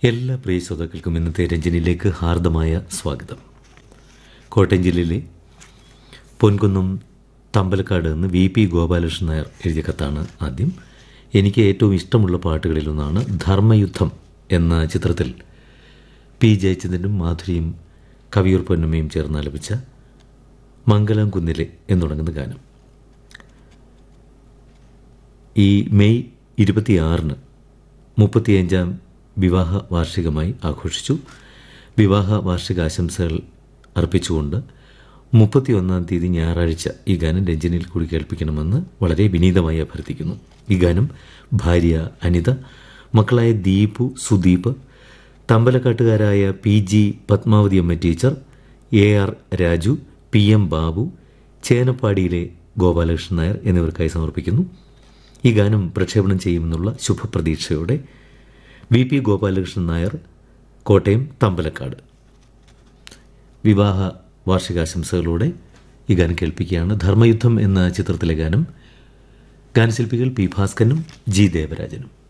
എല്ലാ പ്രിയ ശ്രോതാക്കൾക്കും ഇന്നത്തെ രഞ്ജനിയിലേക്ക് ഹാർദമായ സ്വാഗതം കോട്ടയം ജില്ലയിലെ പൊൻകുന്നം തമ്പലക്കാട് നിന്ന് വി പി ഗോപാലകൃഷ്ണൻ നായർ എഴുതിയ കത്താണ് ആദ്യം എനിക്ക് ഏറ്റവും ഇഷ്ടമുള്ള പാട്ടുകളിലൊന്നാണ് ധർമ്മയുദ്ധം എന്ന ചിത്രത്തിൽ പി ജയചന്ദ്രനും മാധുരിയും കവിയൂർ പൊന്നമ്മയും ചേർന്ന് ആലപിച്ച മംഗലം കുന്നിലെ എന്ന് തുടങ്ങുന്ന ഗാനം ഈ മെയ് ഇരുപത്തിയാറിന് മുപ്പത്തിയഞ്ചാം വിവാഹ വാർഷികമായി ആഘോഷിച്ചു വിവാഹ വാർഷിക ആശംസകൾ അർപ്പിച്ചുകൊണ്ട് മുപ്പത്തിയൊന്നാം തീയതി ഞായറാഴ്ച ഈ ഗാനം രഞ്ജനിയിൽ കൂടി കേൾപ്പിക്കണമെന്ന് വളരെ വിനീതമായി അഭ്യർത്ഥിക്കുന്നു ഈ ഗാനം ഭാര്യ അനിത മക്കളായ ദീപു സുദീപ് തമ്പലക്കാട്ടുകാരായ പി ജി പത്മാവതി അമ്മ teacher A R Raju P M Babu ചേനപ്പാടിയിലെ ഗോപാലകൃഷ്ണൻ നായർ എന്നിവർക്കായി സമർപ്പിക്കുന്നു ഈ ഗാനം പ്രക്ഷേപണം ചെയ്യുമെന്നുള്ള ശുഭപ്രതീക്ഷയോടെ വി പി ഗോപാലകൃഷ്ണൻ നായർ കോട്ടയം തമ്പലക്കാട് വിവാഹ വാർഷികാശംസകളോടെ ഈ ഗാനം കേൾപ്പിക്കുകയാണ് ധർമ്മയുദ്ധം എന്ന ചിത്രത്തിലെ ഗാനം ഗാനശില്പികൾ പി ഭാസ്കരനും ജി ദേവരാജനും